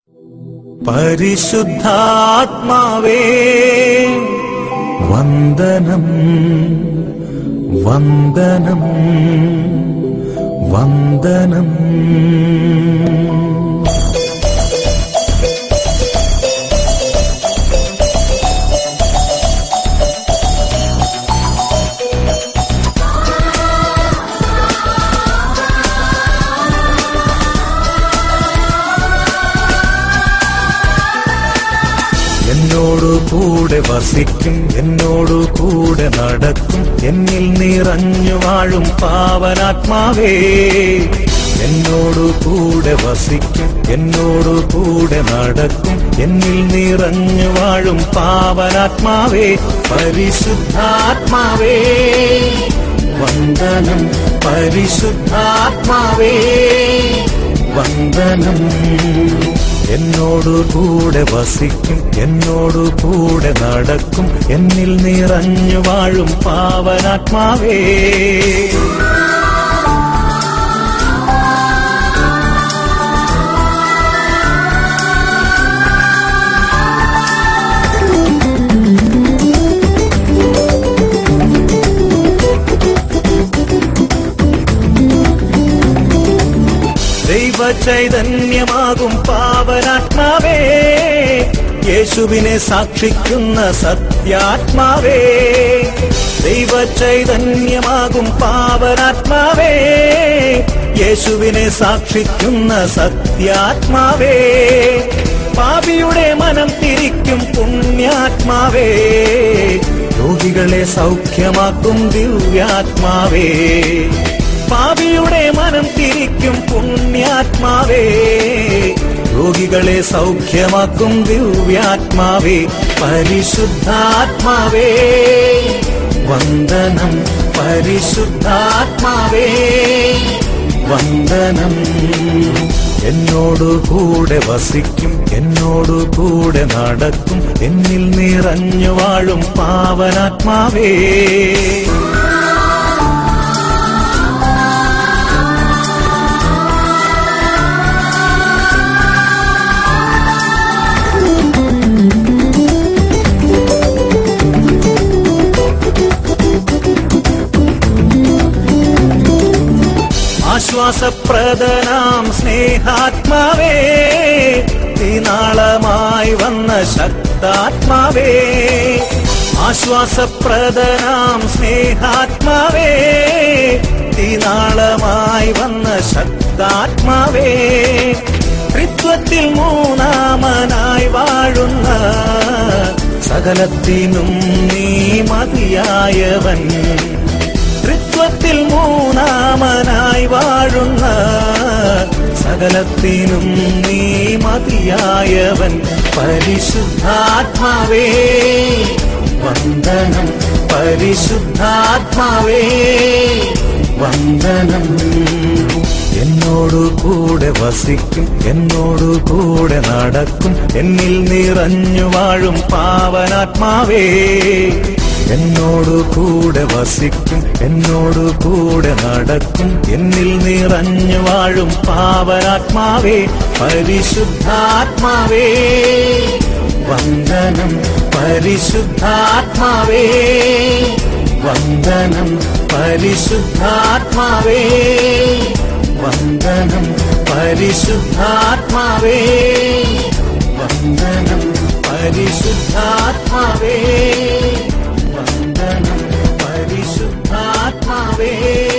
പരിശുദ്ധാത്മാവേ വന്ദനം വന്ദനം വന്ദനം എന്നോടു കൂടെ വസിക്കും എന്നോടു കൂടെ നടക്കും എന്നിൽ നിറഞ്ഞു വാഴും പാവനാത്മാവേ എന്നോടു കൂടെ വസിക്കും എന്നോടു കൂടെ നടക്കും എന്നിൽ നിറഞ്ഞു വാഴും പാവനാത്മാവേ പരിശുദ്ധാത്മാവേ വന്ദനം പരിശുദ്ധാത്മാവേ വന്ദനം എന്നോടു കൂടെ വസിക്കും എന്നോടു കൂടെ നടക്കും എന്നിൽ നിറഞ്ഞു വാഴും പാവനാത്മാവേ ദൈവ ചൈതന്യമാകും പാവനാത്മാവേ യേശുവിനെ സാക്ഷിക്കുന്ന സത്യാത്മാവേ ദൈവ ചൈതന്യമാകും പാവനാത്മാവേ യേശുവിനെ സാക്ഷിക്കുന്ന സത്യാത്മാവേ പാപിയുടെ മനം തിരിക്കും പുണ്യാത്മാവേ രോഗികളെ സൗഖ്യമാക്കും ദിവ്യാത്മാവേ പാപിയുടെ മനം തിരിക്കും പുണ്യാത്മാവേ രോഗികളെ സൗഖ്യമാക്കും ദിവ്യാത്മാവേ പരിശുദ്ധാത്മാവേ വന്ദനം പരിശുദ്ധാത്മാവേ വന്ദനം എന്നോടു കൂടെ വസിക്കും എന്നോടു കൂടെ നടക്കും എന്നിൽ നിറഞ്ഞു വാഴും പാവനാത്മാവേ ആശ്വാസപ്രദനാം സ്നേഹാത്മാവേ തീനാളമായി വന്ന ശക്താത്മാവേ ആശ്വാസപ്രദനാം സ്നേഹാത്മാവേ തീനാളമായി വന്ന ശക്താത്മാവേ ത്രിത്വത്തിൽ മൂന്നാമനായി വാഴുന്ന സകലത്തിനും നീ മതിയായവൻ ത്രിത്വത്തിൽ മൂന്നാമനായി വാഴുന്ന സകലത്തിനും നീ മതിയായവൻ പരിശുദ്ധാത്മാവേ വന്ദനം പരിശുദ്ധാത്മാവേ വന്ദനം എന്നോടു കൂടെ വസിക്കും എന്നോടു കൂടെ നടക്കും എന്നിൽ നിറഞ്ഞു വാഴും പാവനാത്മാവേ എന്നോടു കൂടെ വസിക്കും എന്നോടു കൂടെ നടക്കും എന്നിൽ നിറഞ്ഞു വാഴും പാവനാത്മാവേ പരിശുദ്ധാത്മാവേ വന്ദനം പരിശുദ്ധാത്മാവേ വന്ദനം പരിശുദ്ധാത്മാവേ വന്ദനം പരിശുദ്ധാത്മാവേ വന്ദനം പരിശുദ്ധാത്മാവേ വന്ദനം പരിശുദ്ധാത്മാവേ